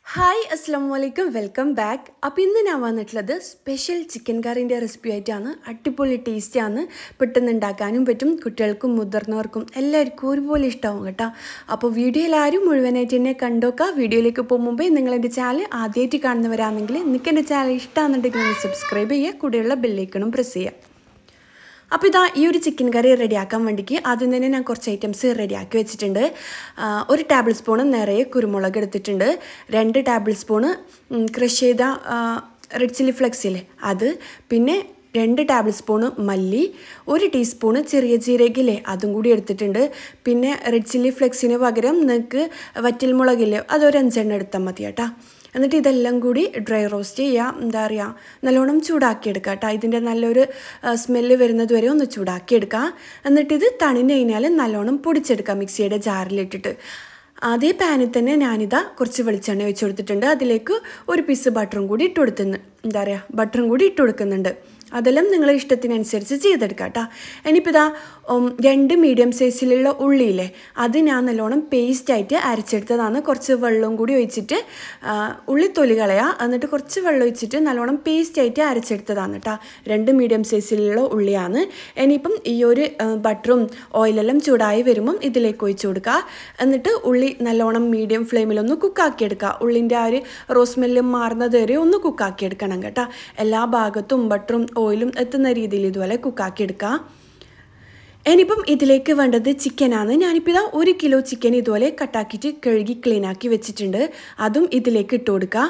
hi അസ്സാം വലൈക്കും welcome back അപ്പോൾ ഇന്ന് ഞാൻ വന്നിട്ടുള്ളത് സ്പെഷ്യൽ ചിക്കൻ കറീൻ്റെ റെസിപ്പി ആയിട്ടാണ് അടിപൊളി ടേസ്റ്റാണ് പെട്ടെന്ന് ഉണ്ടാക്കാനും പറ്റും കുട്ടികൾക്കും മുതിർന്നവർക്കും എല്ലാവർക്കും ഒരുപോലെ ഇഷ്ടമാവും കേട്ടോ അപ്പോൾ വീഡിയോയിൽ ആരും മുഴുവനായിട്ട് എന്നെ കണ്ടോക്കാം വീഡിയോയിലേക്ക് പോകും മുമ്പേ നിങ്ങൾ എൻ്റെ ചാനൽ ആദ്യമായിട്ട് കാണുന്നവരാണെങ്കിൽ നിങ്ങൾക്ക് എൻ്റെ ചാനൽ ഇഷ്ടമാണെന്നുണ്ടെങ്കിൽ ഒന്ന് സബ്സ്ക്രൈബ് ചെയ്യുക കൂടെയുള്ള ബെല്ലൈക്കണും പ്രസ് ചെയ്യുക അപ്പോൾ ഇതാ ഈ ഒരു ചിക്കൻ കറി റെഡിയാക്കാൻ വേണ്ടിക്ക് ആദ്യം തന്നെ ഞാൻ കുറച്ച് ഐറ്റംസ് റെഡിയാക്കി വെച്ചിട്ടുണ്ട് ആ, ഒരു ടേബിൾ സ്പൂണ് നിറയെ കുരുമുളക് എടുത്തിട്ടുണ്ട് രണ്ട് ടേബിൾ സ്പൂണ് ക്രഷ് ചെയ്ത റെഡ് ചില്ലി ഫ്ലെക്സ് ഇല്ലേ അത് പിന്നെ രണ്ട് ടേബിൾ സ്പൂണ് മല്ലി ഒരു ടീസ്പൂണ് ചെറിയ ജീരകില്ലേ അതും കൂടി എടുത്തിട്ടുണ്ട് പിന്നെ റെഡ് ചില്ലി ഫ്ലെക്സിന് പകരം നിങ്ങൾക്ക് വറ്റൽ മുളകില്ലേ അതൊരു അഞ്ചെണ്ണം എടുത്താൽ മതി കേട്ടോ എന്നിട്ട് ഇതെല്ലാം കൂടി ഡ്രൈ റോസ്റ്റ് ചെയ്യുക എന്താ പറയുക നല്ലോണം ചൂടാക്കിയെടുക്കുക കേട്ടോ ഇതിൻ്റെ നല്ലൊരു സ്മെല്ല് വരുന്നത് വരെ ഒന്ന് ചൂടാക്കിയെടുക്കുക എന്നിട്ട് ഇത് തണിഞ്ഞ് കഴിഞ്ഞാൽ നല്ലോണം പൊടിച്ചെടുക്കുക മിക്സിയുടെ ജാറിലിട്ടിട്ട് അതേ പാനിൽ തന്നെ ഞാനിതാ കുറച്ച് വെളിച്ചെണ്ണ ഒഴിച്ച് കൊടുത്തിട്ടുണ്ട് അതിലേക്ക് ഒരു പീസ് ബട്ടറും കൂടി ഇട്ട് കൊടുത്തുന്നു എന്താ പറയുക ബട്ടറും കൂടി ഇട്ട് കൊടുക്കുന്നുണ്ട് അതെല്ലാം നിങ്ങളുടെ ഇഷ്ടത്തിനനുസരിച്ച് ചെയ്തെടുക്കാം കേട്ടോ ഇനിയിപ്പോൾ ഇതാ ഉം, രണ്ട് മീഡിയം സൈസിലുള്ള ഉള്ളിയില്ലേ അത് ഞാൻ നല്ലോണം പേസ്റ്റായിട്ട് അരച്ചെടുത്തതാണ് കുറച്ച് വെള്ളവും കൂടി ഒഴിച്ചിട്ട് ആ, ഉള്ളി തൊലി കളയുക എന്നിട്ട് കുറച്ച് വെള്ളം ഒഴിച്ചിട്ട് നല്ലോണം പേസ്റ്റായിട്ട് അരച്ചെടുത്തതാണ് കേട്ടോ രണ്ട് മീഡിയം സൈസിലുള്ള ഉള്ളിയാണ് ഇനിയിപ്പം ഈ ഒരു ആ, ബട്ടറും ഓയിലെല്ലാം ചൂടായി വരുമ്പം ഇതിലേക്ക് ഒഴിച്ച് കൊടുക്കുക എന്നിട്ട് ഉള്ളി നല്ലോണം മീഡിയം ഫ്ലെയിമിലൊന്ന് കുക്കാക്കി എടുക്കുക ഉള്ളിൻ്റെ ആ ഒരു റോസ്മെല്ലും മാറുന്നത് വരെ ഒന്ന് കുക്കാക്കി എടുക്കണം കേട്ടോ എല്ലാ ഭാഗത്തും ബട്ടറും ഓയിലും എത്തുന്ന രീതിയിൽ ഇതുപോലെ കുക്കാക്കി എടുക്കുക ഇനിയിപ്പം ഇതിലേക്ക് വേണ്ടത് ചിക്കനാണ് ഞാനിപ്പോൾ ഇതാ ഒരു കിലോ ചിക്കൻ ഇതുപോലെ കട്ടാക്കിയിട്ട് കഴുകി ക്ലീനാക്കി വെച്ചിട്ടുണ്ട് അതും ഇതിലേക്ക് ഇട്ട് കൊടുക്കുക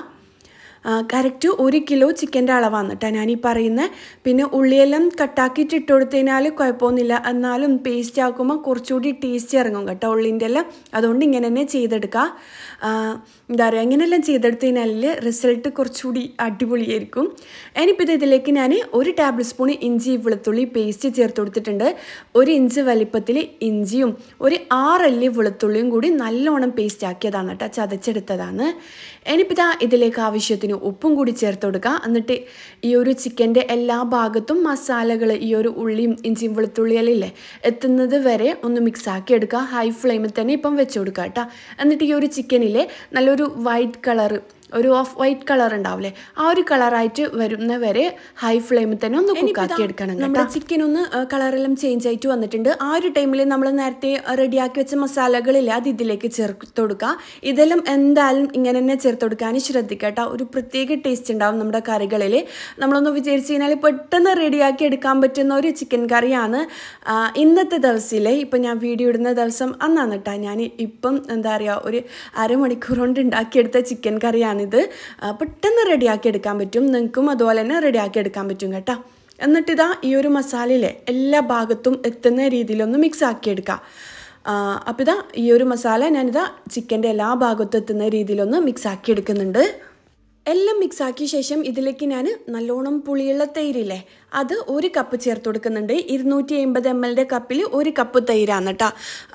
കറക്റ്റ് ഒരു കിലോ ചിക്കൻ്റെ അളവാണ് കേട്ടോ ഞാനീ പറയുന്നത് പിന്നെ ഉള്ളിയെല്ലാം കട്ടാക്കിയിട്ട് ഇട്ട് കൊടുത്തതിനാൽ കുഴപ്പമൊന്നുമില്ല എന്നാലും പേസ്റ്റ് ആക്കുമ്പോൾ കുറച്ചുകൂടി ടേസ്റ്റ് ഇറങ്ങും കേട്ടോ ഉള്ളിൻ്റെ എല്ലാം അതുകൊണ്ട് ഇങ്ങനെ തന്നെ ചെയ്തെടുക്കുക ആ, എന്താ പറയുക ഇങ്ങനെയെല്ലാം ചെയ്തെടുത്തതിനാൽ റിസൾട്ട് കുറച്ചുകൂടി അടിപൊളിയായിരിക്കും ഇനിയിപ്പോൾ ഇത് ഇതിലേക്ക് ഞാൻ ഒരു ടേബിൾ സ്പൂൺ ഇഞ്ചി വെളുത്തുള്ളി പേസ്റ്റ് ചേർത്ത് കൊടുത്തിട്ടുണ്ട് ഒരു ഇഞ്ച് വലിപ്പത്തിൽ ഇഞ്ചിയും ഒരു ആറല്ലി വെളുത്തുള്ളിയും കൂടി നല്ലോണം പേസ്റ്റ് ആക്കിയതാണ് കേട്ടോ ചതച്ചെടുത്തതാണ് ഇനിയിപ്പോൾ ഇതാ ഇതിലേക്ക് ആവശ്യത്തിന് ഉപ്പും കൂടി ചേർത്ത് കൊടുക്കുക എന്നിട്ട് ഈ ഒരു ചിക്കൻ്റെ എല്ലാ ഭാഗത്തും മസാലകൾ ഈ ഒരു ഉള്ളിയും ഇഞ്ചിയും വെളുത്തുള്ളിയിലില്ലേ എത്തുന്നത് വരെ ഒന്ന് മിക്സ് ആക്കി എടുക്കുക ഹൈ ഫ്ലെയിമിൽ തന്നെ ഇപ്പം വെച്ച് കൊടുക്കുക കേട്ടോ എന്നിട്ട് ഈ ഒരു ചിക്കനിലെ നല്ലൊരു വൈറ്റ് കളറ് ഒരു ഓഫ് വൈറ്റ് കളർ ഉണ്ടാവില്ലേ ആ ഒരു കളറായിട്ട് വരുന്ന വരെ ഹൈ ഫ്ലെയിമിൽ തന്നെ ഒന്ന് കുക്കാക്കി എടുക്കണം നമ്മുടെ ചിക്കൻ ഒന്ന് കളറെല്ലാം ചേഞ്ച് ആയിട്ട് വന്നിട്ടുണ്ട് ആ ഒരു ടൈമിൽ നമ്മൾ നേരത്തെ റെഡിയാക്കി വെച്ച മസാലകളില്ലേ അത് ഇതിലേക്ക് ചേർത്ത് കൊടുക്കുക ഇതെല്ലാം എന്തായാലും ഇങ്ങനെ തന്നെ ചേർത്ത് കൊടുക്കാൻ ശ്രദ്ധിക്കുക കേട്ടോ ഒരു പ്രത്യേക ടേസ്റ്റ് ഉണ്ടാവും നമ്മുടെ കറികളിൽ നമ്മളൊന്ന് വിചാരിച്ച് കഴിഞ്ഞാൽ പെട്ടെന്ന് റെഡിയാക്കി എടുക്കാൻ പറ്റുന്ന ഒരു ചിക്കൻ കറിയാണ് ആ, ഇന്നത്തെ ദിവസത്തിലെ ഇപ്പം ഞാൻ വീഡിയോ ഇടുന്ന ദിവസം അന്നാണ് കേട്ടോ ഞാൻ ഇപ്പം എന്താ പറയുക ഒരു അരമണിക്കൂർ കൊണ്ട് ഉണ്ടാക്കിയെടുത്ത ചിക്കൻ കറിയാണിത് ആ, പെട്ടെന്ന് റെഡിയാക്കി എടുക്കാൻ പറ്റും നിങ്ങൾക്കും അതുപോലെ തന്നെ റെഡിയാക്കി എടുക്കാൻ പറ്റും കേട്ടോ എന്നിട്ടിതാ ഈ ഒരു മസാലയിലെ എല്ലാ ഭാഗത്തും എത്തുന്ന രീതിയിലൊന്ന് മിക്സ് ആക്കി എടുക്കാം അപ്പോൾ ഇതാ ഈ ഒരു മസാല ഞാനിതാ ചിക്കൻ്റെ എല്ലാ ഭാഗത്തും എത്തുന്ന രീതിയിലൊന്ന് മിക്സ് ആക്കി എടുക്കുന്നുണ്ട് എല്ലാം മിക്സ് ആക്കിയ ശേഷം ഇതിലേക്ക് ഞാൻ നല്ലോണം പുളിയുള്ള തൈരില്ലേ അത് ഒരു കപ്പ് ചേർത്ത് കൊടുക്കുന്നുണ്ട് ഇരുന്നൂറ്റി അമ്പത് എം എല്ലിൻ്റെ കപ്പിൽ ഒരു കപ്പ് തൈരാണ് കേട്ടോ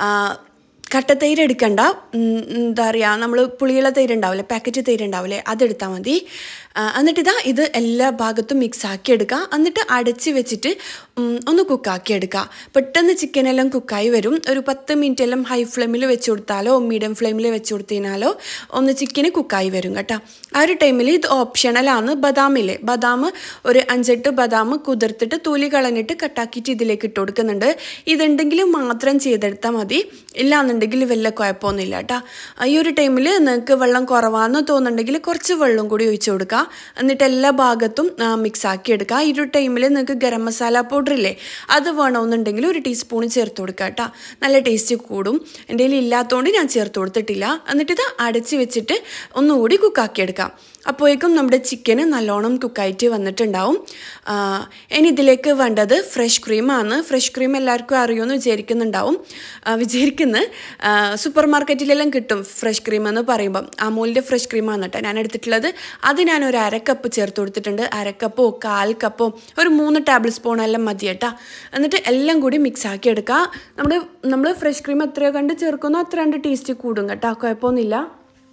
കട്ടത്തൈര് എടുക്കണ്ട ഉം, എന്താ പറയുക നമ്മൾ പുളിയുള്ള തൈര് ഉണ്ടാവില്ലേ പാക്കറ്റ് തൈര് ഉണ്ടാവില്ലേ അതെടുത്താൽ മതി ആ, എന്നിട്ട് ഇതാ ഇത് എല്ലാ ഭാഗത്തും മിക്സ് ആക്കി എടുക്കുക എന്നിട്ട് അടച്ച് വെച്ചിട്ട് ഉം, ഒന്ന് കുക്കാക്കി എടുക്കുക പെട്ടെന്ന് ചിക്കനെല്ലാം കുക്കായി വരും ഒരു പത്ത് മിനിറ്റ് എല്ലാം ഹൈ ഫ്ലെയിമിൽ വെച്ച് കൊടുത്താലോ മീഡിയം ഫ്ലെയിമിൽ വെച്ച് കൊടുത്തതിനാലോ ഒന്ന് ചിക്കന് കുക്കായി വരും കേട്ടോ ആ ഒരു ടൈമിൽ ഇത് ഓപ്ഷണലാണ് ബദാമില്ലേ ബദാം ഒരു അഞ്ചെട്ട് ബദാം കുതിർത്തിട്ട് തൊലി കളഞ്ഞിട്ട് കട്ടാക്കിയിട്ട് ഇതിലേക്ക് ഇട്ട് കൊടുക്കുന്നുണ്ട് ഇതുണ്ടെങ്കിൽ മാത്രം ചെയ്തെടുത്താൽ മതി ഇല്ലാന്നുണ്ടെങ്കിൽ വലിയ കുഴപ്പമൊന്നുമില്ല കേട്ടോ ഈ ഒരു ടൈമിൽ നിങ്ങൾക്ക് വെള്ളം കുറവാണെന്ന് തോന്നുന്നുണ്ടെങ്കിൽ കുറച്ച് വെള്ളം കൂടി ഒഴിച്ച് കൊടുക്കുക എന്നിട്ട് എല്ലാ ഭാഗത്തും മിക്സ് ആക്കി എടുക്കുക ഈ ഒരു ടൈമിൽ നിങ്ങൾക്ക് ഗരം മസാല പൗഡർ ഇല്ലേ അത് വേണമെന്നുണ്ടെങ്കിൽ ഒരു ടീസ്പൂൺ ചേർത്ത് കൊടുക്കുക കേട്ടോ നല്ല ടേസ്റ്റ് കൂടും എൻ്റെ കയ്യിൽ ഇല്ലാത്തതുകൊണ്ട് ഞാൻ ചേർത്ത് കൊടുത്തിട്ടില്ല എന്നിട്ട് ഇത് അടച്ച് വെച്ചിട്ട് ഒന്നുകൂടി കുക്കാക്കി എടുക്കാം അപ്പോഴേക്കും നമ്മുടെ ചിക്കന് നല്ലോണം കുക്കായിട്ട് വന്നിട്ടുണ്ടാവും ആ, ഇനി ഇതിലേക്ക് വേണ്ടത് ഫ്രഷ് ക്രീമാണ് ഫ്രഷ് ക്രീം എല്ലാവർക്കും അറിയുമെന്ന് വിചാരിക്കുന്നുണ്ടാവും ആ, വിചാരിക്കുന്നു ആ, സൂപ്പർ മാർക്കറ്റിലെല്ലാം കിട്ടും ഫ്രഷ് ക്രീം എന്ന് പറയുമ്പം അമൂലിൻ്റെ ഫ്രഷ് ക്രീമാണ് കേട്ടോ ഞാൻ എടുത്തിട്ടുള്ളത് അത് ഞാൻ ഒരു അരക്കപ്പ് ചേർത്ത് കൊടുത്തിട്ടുണ്ട് അരക്കപ്പോ കാൽ കപ്പോ ഒരു മൂന്ന് ടേബിൾ സ്പൂൺ എല്ലാം മതി കേട്ടോ എന്നിട്ട് എല്ലാം കൂടി മിക്സ് ആക്കി എടുക്കുക നമ്മൾ നമ്മൾ ഫ്രഷ് ക്രീം എത്രയോ കണ്ട് ചേർക്കുന്നോ അത്ര കണ്ട് ടേസ്റ്റ് കൂടും കേട്ടോ കുഴപ്പമൊന്നുമില്ല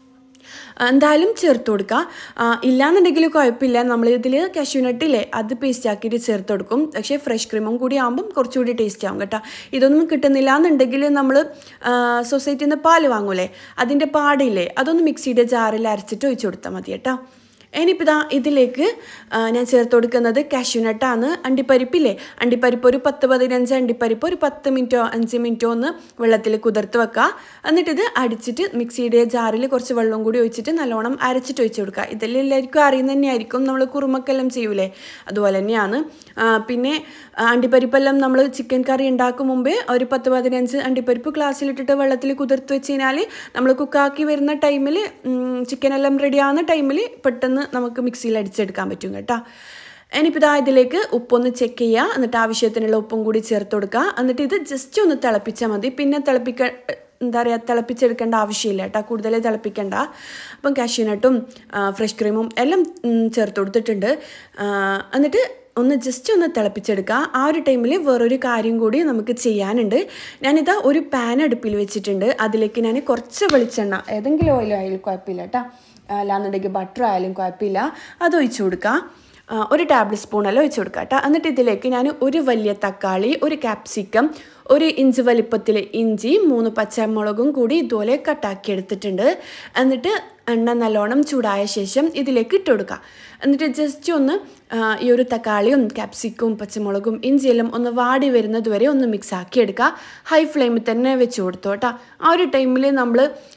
എന്തായാലും ചേർത്ത് കൊടുക്കുക ആ, ഇല്ലാന്നുണ്ടെങ്കിൽ കുഴപ്പമില്ല നമ്മൾ ഇതിൽ കശുനട്ടില്ലേ അത് പേസ്റ്റ് ആക്കിയിട്ട് ചേർത്ത് കൊടുക്കും പക്ഷേ ഫ്രഷ് ക്രീമും കൂടി ആകുമ്പം കുറച്ചുകൂടി ടേസ്റ്റ് ആവും കേട്ടോ ഇതൊന്നും കിട്ടുന്നില്ല എന്നുണ്ടെങ്കിൽ നമ്മൾ സൊസൈറ്റിയിൽ നിന്ന് പാല് വാങ്ങൂലേ അതിൻ്റെ പാടില്ലേ അതൊന്ന് മിക്സിയുടെ ജാറിൽ അരച്ചിട്ട് ഒഴിച്ചു കൊടുത്താൽ മതി കേട്ടോ ഇനിയിപ്പോൾ ഇതാ ഇതിലേക്ക് ആ, ഞാൻ ചേർത്ത് കൊടുക്കുന്നത് കാഷ്യൂനട്ടാണ് അണ്ടിപ്പരിപ്പില്ലേ അണ്ടിപ്പരിപ്പ് ഒരു പത്ത് പതിനഞ്ച് അണ്ടിപ്പരിപ്പ് ഒരു പത്ത് മിനിറ്റോ അഞ്ച് മിനിറ്റോ ഒന്ന് വെള്ളത്തിൽ കുതിർത്ത് വെക്കുക എന്നിട്ട് ഇത് അടിച്ചിട്ട് മിക്സിയുടെ ജാറിൽ കുറച്ച് വെള്ളം കൂടി ഒഴിച്ചിട്ട് നല്ലോണം അരച്ചിട്ട് ഒഴിച്ച് കൊടുക്കുക ഇതെല്ലാം എല്ലാവർക്കും അറിയുന്ന തന്നെയായിരിക്കും നമ്മൾ കുറുമക്കെല്ലാം ചെയ്യൂലേ അതുപോലെ തന്നെയാണ് ആ, പിന്നെ ആ, അണ്ടിപ്പരിപ്പെല്ലാം നമ്മൾ ചിക്കൻ കറി ഉണ്ടാക്കും മുമ്പേ ഒരു പത്ത് പതിനഞ്ച് അണ്ടിപ്പരിപ്പ് ഗ്ലാസ്സിലിട്ടിട്ട് വെള്ളത്തിൽ കുതിർത്ത് വെച്ച് കഴിഞ്ഞാൽ നമ്മൾ കുക്കാക്കി വരുന്ന ടൈമിൽ ചിക്കൻ എല്ലാം റെഡി ആവുന്ന ടൈമിൽ പെട്ടെന്ന് നമുക്ക് മിക്സിയിൽ അടിച്ചെടുക്കാൻ പറ്റും കേട്ടോ ഇനിയിപ്പോൾ ഇതാ ഇതിലേക്ക് ഉപ്പൊന്ന് ചെക്ക് ചെയ്യുക എന്നിട്ട് ആവശ്യത്തിനുള്ള ഉപ്പും കൂടി ചേർത്ത് കൊടുക്കുക എന്നിട്ട് ഇത് ജസ്റ്റ് ഒന്ന് തിളപ്പിച്ചാൽ മതി പിന്നെ തിളപ്പിക്ക എന്താ പറയുക തിളപ്പിച്ചെടുക്കേണ്ട ആവശ്യമില്ല കേട്ടോ കൂടുതൽ തിളപ്പിക്കണ്ട അപ്പം കാഷ്യൂനട്ടും ഫ്രഷ് ക്രീമും എല്ലാം ഉം, ചേർത്ത് കൊടുത്തിട്ടുണ്ട് ആ, എന്നിട്ട് ഒന്ന് ജസ്റ്റ് ഒന്ന് തിളപ്പിച്ചെടുക്കുക ആ ഒരു ടൈമിൽ വേറൊരു കാര്യം കൂടി നമുക്ക് ചെയ്യാനുണ്ട് ഞാനിതാ ഒരു പാൻ അടുപ്പിൽ വെച്ചിട്ടുണ്ട് അതിലേക്ക് ഞാൻ കുറച്ച് വെളിച്ചെണ്ണ ഏതെങ്കിലും ഓയിൽ ആയാലും കുഴപ്പമില്ല കേട്ടോ അല്ലാന്നുണ്ടെങ്കിൽ ബട്ടർ ആയാലും കുഴപ്പമില്ല അത് ഒഴിച്ചു കൊടുക്കുക ആ, ഒരു ടേബിൾ സ്പൂണെല്ലാം ഒഴിച്ചു കൊടുക്കുക കേട്ടോ എന്നിട്ട് ഇതിലേക്ക് ഞാൻ ഒരു വലിയ തക്കാളി ഒരു ക്യാപ്സിക്കം ഒരു ഇഞ്ച് വലിപ്പത്തിൽ ഇഞ്ചി മൂന്ന് പച്ചമുളകും കൂടി ഇതുപോലെ കട്ടാക്കി എടുത്തിട്ടുണ്ട് എന്നിട്ട് എണ്ണ നല്ലോണം ചൂടായ ശേഷം ഇതിലേക്ക് ഇട്ട് കൊടുക്കുക എന്നിട്ട് ജസ്റ്റ് ഒന്ന് ആ, ഈ ഒരു തക്കാളിയും ക്യാപ്സിക്കും പച്ചമുളകും ഇഞ്ചിയെല്ലാം ഒന്ന് വാടി വരുന്നത് വരെ ഒന്ന് മിക്സ് ആക്കി എടുക്കുക ഹൈ ഫ്ലെയിമിൽ തന്നെ വെച്ച് കൊടുത്തു കേട്ടോ ആ ഒരു ടൈമിൽ നമ്മൾ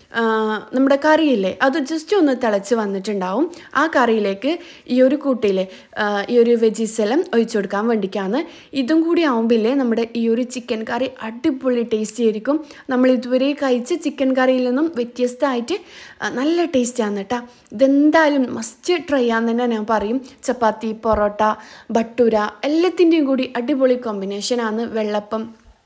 നമ്മുടെ കറിയില്ലേ അത് ജസ്റ്റ് ഒന്ന് തിളച്ച് വന്നിട്ടുണ്ടാവും ആ കറിയിലേക്ക് ഈ ഒരു കൂട്ടിയിലെ ഈ ഒരു വെജീസ് എല്ലാം ഒഴിച്ചു കൊടുക്കാൻ വേണ്ടിയിട്ടാണ് ഇതും കൂടി ആവുമ്പില്ലേ നമ്മുടെ ഈ ഒരു ചിക്കൻ കറി അടിപൊളി ടേസ്റ്റി ആയിരിക്കും നമ്മൾ ഇതുവരെ കഴിച്ച ചിക്കൻ കറിയിൽ നിന്നും വ്യത്യസ്തമായിട്ട് ആ, നല്ല ടേസ്റ്റാണ് കേട്ടോ ഇതെന്തായാലും മസ്റ്റ് ട്രൈ ചെയ്യാന്ന് തന്നെ ഞാൻ പറയും ചപ്പാത്തി പൊറോട്ട ഭട്ടൂര എല്ലാത്തിൻ്റെയും കൂടി അടിപൊളി കോമ്പിനേഷനാണ് വെള്ളപ്പം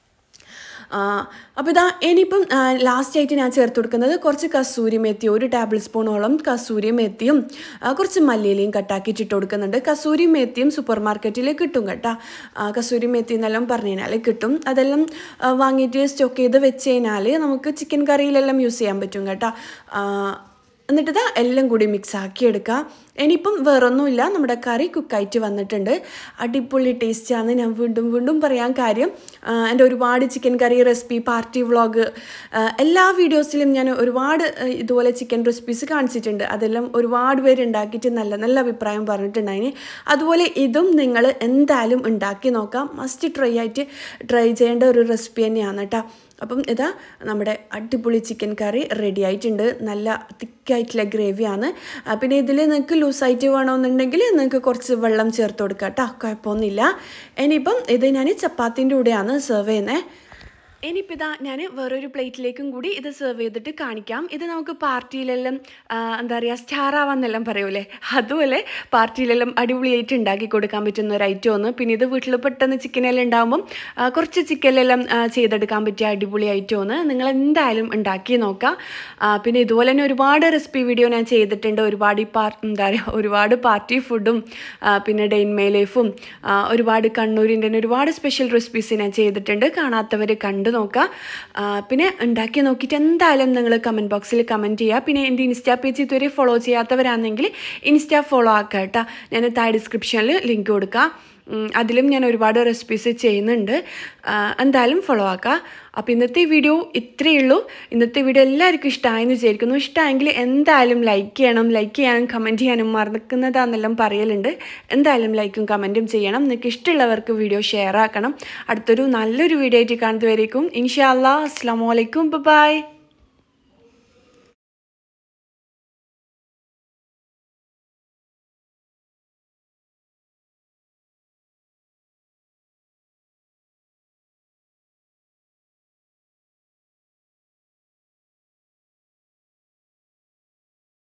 അപ്പോൾ ഇതാ ഇനിയിപ്പം ലാസ്റ്റ് ആയിട്ട് ഞാൻ ചേർത്ത് കൊടുക്കുന്നത് കുറച്ച് കസൂരി മെത്തി ഒരു ടേബിൾ സ്പൂണോളം കസൂരി മെത്തിയും ആ, കുറച്ച് മല്ലിയിലയും കട്ടാക്കിയിട്ട് ഇട്ട് കൊടുക്കുന്നുണ്ട് കസൂരി മെത്തിയും സൂപ്പർ മാർക്കറ്റിൽ കിട്ടും കേട്ടോ ആ, കസൂരി മെത്തി എന്നെല്ലാം പറഞ്ഞു കഴിഞ്ഞാൽ കിട്ടും അതെല്ലാം ആ, വാങ്ങിയിട്ട് സ്റ്റോക്ക് ചെയ്ത് വെച്ച് കഴിഞ്ഞാൽ നമുക്ക് ചിക്കൻ കറിയിലെല്ലാം യൂസ് ചെയ്യാൻ പറ്റും കേട്ടോ ആ, എന്നിട്ട് ഇതാ എല്ലാം കൂടി മിക്സ് ആക്കി എടുക്കുക ഇനിയിപ്പം വേറൊന്നുമില്ല നമ്മുടെ കറി കുക്കായിട്ട് വന്നിട്ടുണ്ട് അടിപൊളി ടേസ്റ്റാണ് ഞാൻ വീണ്ടും വീണ്ടും പറയാൻ കാര്യം ആ, എൻ്റെ ഒരുപാട് chicken curry recipe party vlog എല്ലാ വീഡിയോസിലും ഞാൻ ഒരുപാട് ആ, ഇതുപോലെ ചിക്കൻ റെസിപ്പീസ് കാണിച്ചിട്ടുണ്ട് അതെല്ലാം ഒരുപാട് പേര് ഉണ്ടാക്കിയിട്ട് നല്ല നല്ല അഭിപ്രായം പറഞ്ഞിട്ടുണ്ടായിന് അതുപോലെ ഇതും നിങ്ങൾ എന്തായാലും ഉണ്ടാക്കി നോക്കാം മസ്റ്റ് ട്രൈ ആയിട്ട് ട്രൈ ചെയ്യേണ്ട ഒരു റെസിപ്പി തന്നെയാണ് കേട്ടോ അപ്പം ഇതാ നമ്മുടെ അടിപൊളി ചിക്കൻ കറി റെഡി ആയിട്ടുണ്ട് നല്ല തിക്കായിട്ടുള്ള ഗ്രേവിയാണ് ആ, പിന്നെ ഇതിൽ നിങ്ങൾക്ക് ലൂസായിട്ട് വേണമെന്നുണ്ടെങ്കിൽ നിങ്ങൾക്ക് കുറച്ച് വെള്ളം ചേർത്ത് കൊടുക്കാം കേട്ടോ കുഴപ്പമൊന്നുമില്ല ഇനിയിപ്പം ഇത് ഞാൻ ചപ്പാത്തിൻ്റെ കൂടെയാണ് സെർവ് ചെയ്യുന്നത് ഇനിയിപ്പോൾ ഇതാ ഞാൻ വേറൊരു പ്ലേറ്റിലേക്കും കൂടി ഇത് സെർവ് ചെയ്തിട്ട് കാണിക്കാം ഇത് നമുക്ക് പാർട്ടിയിലെല്ലാം ആ, എന്താ പറയുക സ്റ്റാർ ആവാന്നെല്ലാം പറയൂലേ അതുപോലെ പാർട്ടിയിലെല്ലാം അടിപൊളിയായിട്ട് ഉണ്ടാക്കി കൊടുക്കാൻ പറ്റുന്ന ഒരു ഐറ്റം ഒന്ന് പിന്നെ ഇത് വീട്ടിൽ പെട്ടെന്ന് ചിക്കനെല്ലാം ഉണ്ടാകുമ്പം ആ, കുറച്ച് ചിക്കനെല്ലാം ആ, ചെയ്തെടുക്കാൻ പറ്റിയ അടിപൊളി ഐറ്റം ഒന്ന് നിങ്ങൾ എന്തായാലും ഉണ്ടാക്കി നോക്കാം ആ, പിന്നെ ഇതുപോലെ തന്നെ ഒരുപാട് റെസിപ്പി വീഡിയോ ഞാൻ ചെയ്തിട്ടുണ്ട് ഒരുപാട് ഈ പാർ എന്താ പറയുക ഒരുപാട് പാർട്ടി ഫുഡും ആ, പിന്നെ ഡെയിൻമേ ലൈഫും ആ, ഒരുപാട് കണ്ണൂരിൻ്റെ തന്നെ ഒരുപാട് സ്പെഷ്യൽ റെസിപ്പീസ് ഞാൻ ചെയ്തിട്ടുണ്ട് കാണാത്തവർ കണ്ടു നോക്കുക ആ, പിന്നെ ഉണ്ടാക്കി നോക്കിയിട്ട് എന്തായാലും നിങ്ങൾ കമൻറ്റ് ബോക്സിൽ കമൻറ്റ് ചെയ്യുക പിന്നെ എൻ്റെ ഇൻസ്റ്റാ പേജ് ഇതുവരെ ഫോളോ ചെയ്യാത്തവരാണെങ്കിൽ ഇൻസ്റ്റാ ഫോളോ ആക്കുക കേട്ടോ ഞാൻ താഴെ ഡിസ്ക്രിപ്ഷനിൽ ലിങ്ക് കൊടുക്കാം ഉം, അതിലും ഞാൻ ഒരുപാട് റെസിപ്പീസ് ചെയ്യുന്നുണ്ട് ആ, എന്തായാലും ഫോളോ ആക്കുക അപ്പോൾ ഇന്നത്തെ വീഡിയോ ഇത്രയേ ഉള്ളൂ ഇന്നത്തെ വീഡിയോ എല്ലാവർക്കും ഇഷ്ടമായെന്ന് വിചാരിക്കുന്നു ഇഷ്ടമായെങ്കിൽ എന്തായാലും ലൈക്ക് ചെയ്യണം ലൈക്ക് ചെയ്യാനും കമൻറ്റ് ചെയ്യാനും മറക്കുന്നതാണെന്നെല്ലാം പറയലുണ്ട് എന്തായാലും ലൈക്കും കമൻറ്റും ചെയ്യണം നിങ്ങൾക്ക് ഇഷ്ടമുള്ളവർക്ക് വീഡിയോ ഷെയർ ആക്കണം അടുത്തൊരു നല്ലൊരു വീഡിയോ ആയിട്ട് കാണുന്നതുവരേക്കും ഇൻഷാ അല്ലാ അസ്സാം വലൈക്കും ബൈ